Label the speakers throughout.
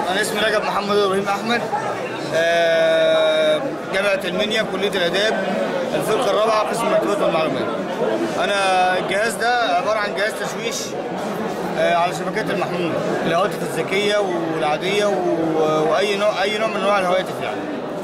Speaker 1: انا اسمي رجب محمد ابراهيم احمد آه، جامعه المنيا كليه الاداب الفرقه الرابعه قسم مرتبات والمعلومات انا الجهاز ده عباره عن جهاز تشويش آه، على شبكات المحمول الهواتف الذكيه والعاديه و- واي نوع اي نوع من انواع الهواتف يعني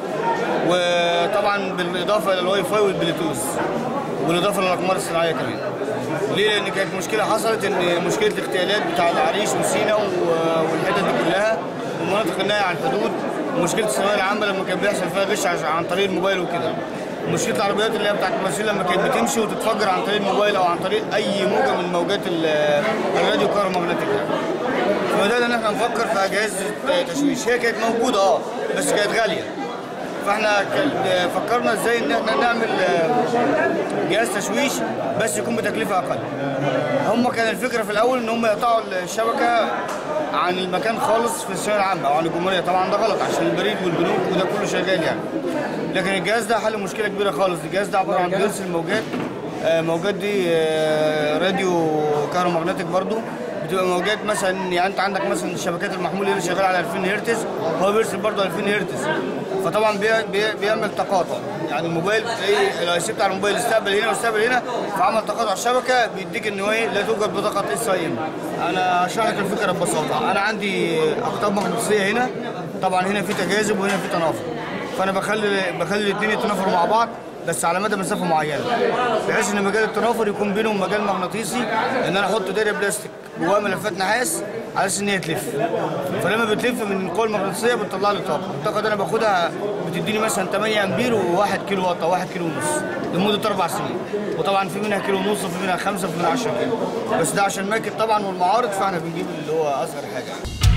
Speaker 1: وطبعا بالاضافه الى الواي فاي والبلوتوث وبالاضافه للاقمار الصناعيه كمان ليه؟ لان كانت مشكله حصلت ان مشكله الاغتيالات بتاع العريش وسينا و- والحتت دي كلها والمناطق النائيه عن الحدود ومشكله الثانويه العامه لما كان بيحصل فيها غش عش- عن طريق الموبايل وكده مشكله العربيات اللي هي بتاعت المرسيل لما كانت بتمشي وتتفجر عن طريق الموبايل او عن طريق اي موجه من موجات ال- الراديو الكهرومغناطيك يعني. فبدأنا ان احنا نفكر في اجهزه تشويش هي كانت موجوده اه بس كانت غاليه فاحنا كان- فكرنا ازاي ان احنا نعمل آه، جهاز تشويش بس يكون بتكلفه اقل هم كان الفكره في الاول ان هم يقطعوا الشبكه عن المكان خالص في الثانويه العامه او عن الجمهوريه طبعا ده غلط عشان البريد والبنوك وده كله شغال يعني لكن الجهاز ده حل مشكله كبيره خالص الجهاز ده عباره عن بيرسل موجات آه، موجات دي آه، راديو كهرومغناطيك برضو بتبقى موجات مثلا يعني انت عندك مثلا الشبكات المحمول اللي شغاله على 2000 هرتز هو بيرسل برضه 2000 هرتز فطبعا بي بي بيعمل تقاطع يعني الموبايل تلاقيه الاي سي بتاع الموبايل استقبل هنا واستقبل هنا فعمل تقاطع الشبكه بيديك ان هو ايه لا توجد بطاقه اس اي ام انا اشرح لك الفكره ببساطه انا عندي اقطاب مغناطيسيه هنا طبعا هنا في تجاذب وهنا في تنافر فانا بخلي بخلي الاثنين يتنافروا مع بعض بس على مدى مسافه معينه بحيث ان مجال التنافر يكون بينهم مجال مغناطيسي ان انا احط دايره بلاستيك جواها ملفات نحاس على اساس ان هي تلف فلما بتلف من القوه المغناطيسيه بتطلع لي طاقه الطاقه دي انا باخدها بتديني مثلا 8 امبير و1 كيلو واط او 1 كيلو ونص لمده اربع سنين وطبعا في منها كيلو ونص وفي منها 5 وفي منها 10 كيلو بس ده عشان ماكت طبعا والمعارض فاحنا بنجيب اللي هو اصغر حاجه